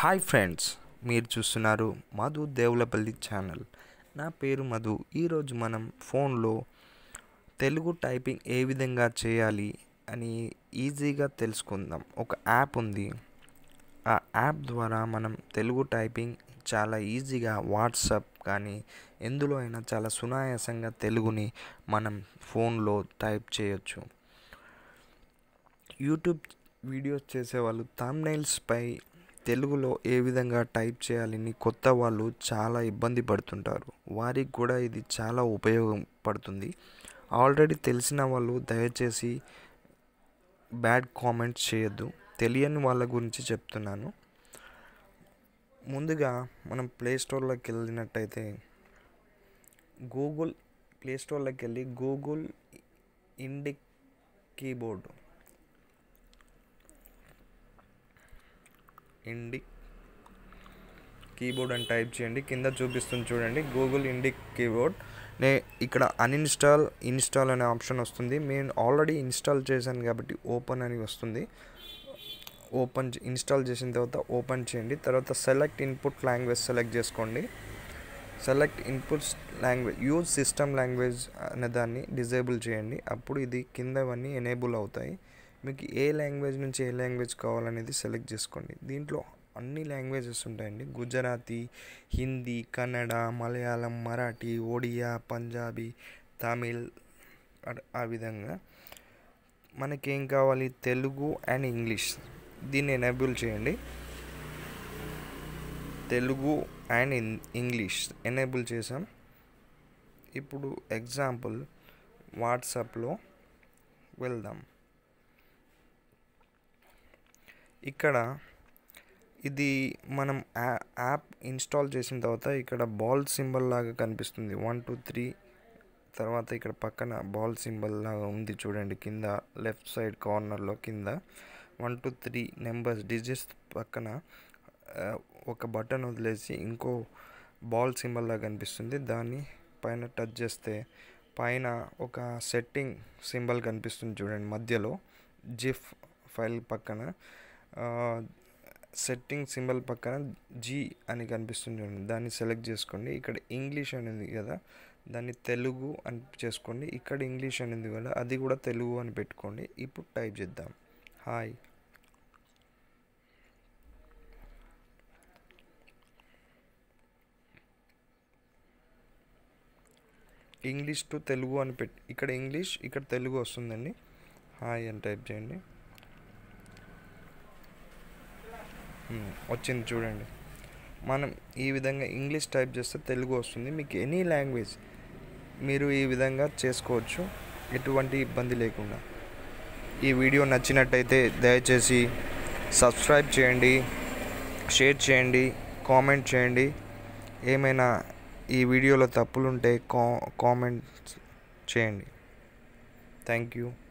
hi friends మీరు చూస్తున్నారు Madhu Devulapalli channel నా పేరు మధు ఈరోజు మనం ఫోన్లో తెలుగు టైపింగ్ ఏ విధంగా చేయాలి అని ఈజీగా తెలుసుకుందాం ఒక యాప్ ఉంది ఆ యాప్ ద్వారా మనం తెలుగు టైపింగ్ చాలా ఈజీగా వాట్సాప్ కానీ ఎందులో అయినా చాలా సునాయాసంగా తెలుగుని మనం ఫోన్లో టైప్ చేయొచ్చు యూట్యూబ్ వీడియోస్ చేసేవాళ్ళు పై తెలుగులో ఏ విధంగా టైప్ చేయాలని కొత్త వాళ్ళు చాలా ఇబ్బంది పడుతుంటారు వారికి కూడా ఇది చాలా ఉపయోగపడుతుంది ఆల్రెడీ తెలిసిన వాళ్ళు దయచేసి బ్యాడ్ కామెంట్స్ చేయొద్దు తెలియని వాళ్ళ గురించి చెప్తున్నాను ముందుగా మనం ప్లే స్టోర్లోకి వెళ్ళినట్టయితే గూగుల్ ప్లే స్టోర్లోకి వెళ్ళి Google Indic keyboard Indic keyboard అని టైప్ చేయండి కింద చూపిస్తుంది చూడండి గూగుల్ ఇండిక్ కీబోర్డ్ నే ఇక్కడ అన్ఇన్స్టాల్ ఇన్స్టాల్ అనే ఆప్షన్ వస్తుంది నేను ఆల్రెడీ ఇన్స్టాల్ చేశాను కాబట్టి ఓపెన్ అని వస్తుంది ఓపెన్ ఇన్స్టాల్ చేసిన తర్వాత ఓపెన్ చేయండి తర్వాత సెలెక్ట్ ఇన్పుట్ లాంగ్వేజ్ సెలెక్ట్ చేసుకోండి select inputs language use system language అనే దాన్ని డిజేబుల్ చేయండి అప్పుడు ఇది కిందవన్నీ ఎనేబుల్ అవుతాయి మీకు ఏ లాంగ్వేజ్ నుంచి ఏ లాంగ్వేజ్ కావాలనేది సెలెక్ట్ చేసుకోండి దీంట్లో అన్ని లాంగ్వేజెస్ ఉంటాయండి గుజరాతీ హిందీ కన్నడ మలయాళం మరాఠీ ఒడియా పంజాబీ తమిళ్ ఆ విధంగా మనకేం కావాలి తెలుగు అండ్ ఇంగ్లీష్ దీన్ని ఎనేబుల్ చేయండి తెలుగు అండ్ ఇంగ్లీష్ ఎనేబుల్ చేసాం ఇప్పుడు ఎగ్జాంపుల్ వాట్సాప్లో వెళ్దాం ఇక్కడ ఇది మనం యాప్ ఇన్స్టాల్ చేసిన తర్వాత ఇక్కడ బాల్ సింబల్ లాగా కనిపిస్తుంది వన్ టూ త్రీ తర్వాత ఇక్కడ పక్కన బాల్ సింబల్ లాగా ఉంది చూడండి కింద లెఫ్ట్ సైడ్ కార్నర్లో కింద one two three numbers digits పక్కన ఒక బటన్ వదిలేసి ఇంకో బాల్ సింబల్ లాగా కనిపిస్తుంది దాన్ని పైన టచ్ చేస్తే పైన ఒక సెట్టింగ్ సింబల్ కనిపిస్తుంది చూడండి మధ్యలో జిఫ్ ఫైల్ పక్కన సెట్టింగ్ సింబల్ పక్కన జీ అని కనిపిస్తుంది చూడండి దాన్ని సెలెక్ట్ చేసుకోండి ఇక్కడ ఇంగ్లీష్ అనేది కదా దాన్ని తెలుగు అని చేసుకోండి ఇక్కడ ఇంగ్లీష్ అనేది కదా అది కూడా తెలుగు అని పెట్టుకోండి ఇప్పుడు టైప్ చేద్దాం హాయ్ ఇంగ్లీష్ టు తెలుగు అని పెట్టి ఇక్కడ ఇంగ్లీష్ ఇక్కడ తెలుగు వస్తుందండి హాయ్ అని టైప్ చేయండి వచ్చింది చూడండి మనం ఈ విధంగా ఇంగ్లీష్ టైప్ చేస్తే తెలుగు వస్తుంది మీకు ఎనీ లాంగ్వేజ్ మీరు ఈ విధంగా చేసుకోవచ్చు ఎటువంటి ఇబ్బంది లేకుండా ఈ వీడియో నచ్చినట్టయితే దయచేసి సబ్స్క్రైబ్ చేయండి షేర్ చేయండి కామెంట్ చేయండి ఏమైనా ఈ వీడియోలో తప్పులుంటే కా కామెంట్ చేయండి థ్యాంక్ యూ